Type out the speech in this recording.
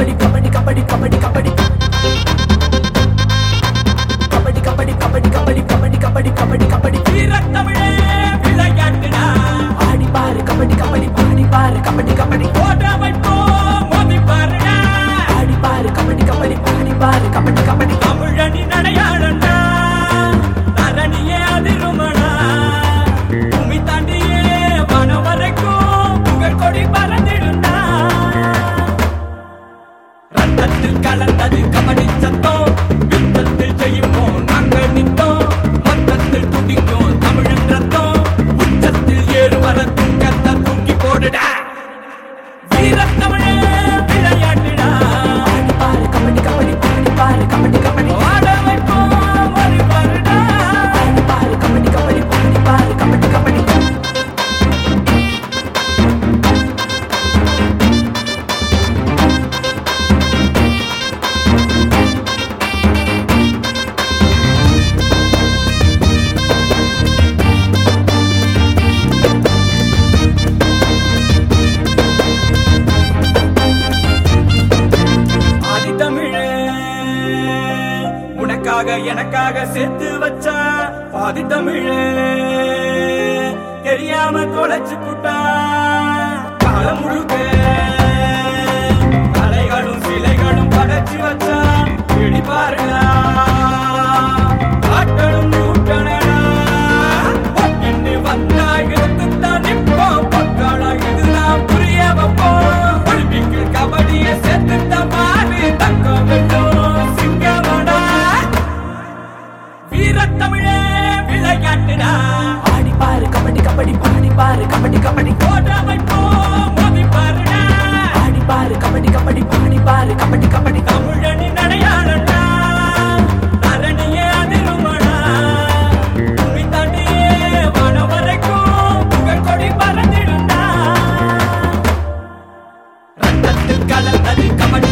கபடி கபடி கபடி கபடி கபடி கபடி கபடி கபடி கபடி கபடி கபடி கபடி கபடி வீரத்தமிழே விளையாட்டுடா ஆடி பாரு கபடி கபடி பாடி பாரு கபடி கபடி ஓட வைப்போம் மோதி பாருடா ஆடி பாரு கபடி கபடி பாடி பாரு கபடி கபடி தமிழனி நடையாளண்டா தரணியே அதிருமடா பூமி தாண்டியே வனம் வரைக்கும் புகழ் கொடி பறந்திடுண்டா ரத்தத்தில் கலந்தது கபடி சத்தம் யுத்தத்தில் செய்யுமோம் நாங்கள் நித்தோம் மொத்தத்தில் துடிக்கும் தமிழன் ரத்தம் உச்சத்தில் ஏறு வர தூக்கத்தை தூக்கி போடுடா வீரத்தமிழே விளையாட்டுடா ஆடி பாரு கபடி கபடி பாடி பாரு கபடி கபடி ஆட வைப்போம் ஒரு பாருடா ஆடி பாரு கபடி கபடி பாடி பாரு கபடி கபடி ஆதி தமிழே உனக்காக எனக்காக சேர்த்து வச்சா பாதி தமிழே தெரியாம தொலைச்சு புட்டா காலம் முழுக்க கலைகளும் சிலைகளும் படைச்சு வச்சா பிடி பாருடா காட்டணும் நூட்டனடா ஒட்டின்னு வந்தா எடுத்துத்தான் நிற்போம் பக்காளா இதுதான் புரிய வைப்போம் ஒலிம்பிக்கு கபடிய சேர்த்துத்தான் பாரு தக்கம் வெட்டும் சிங்கமடா வீரத்தமிழே விளையாட்டுடா ஆடி பாரு கபடி கபடி பாடி பாரு கபடி கபடி ஓட வைப்போம் மோதி பாருடா ஆடி பாரு கபடி கபடி பாடி பாரு கபடி கபடி தமிழனி நடையாளண்டா தரணியே அதிருமடா பூமி தாண்டியே வனம் வரைக்கும் புகழ் கொடி பறந்திடுண்டா ரத்தத்தில் கலந்தது கபடி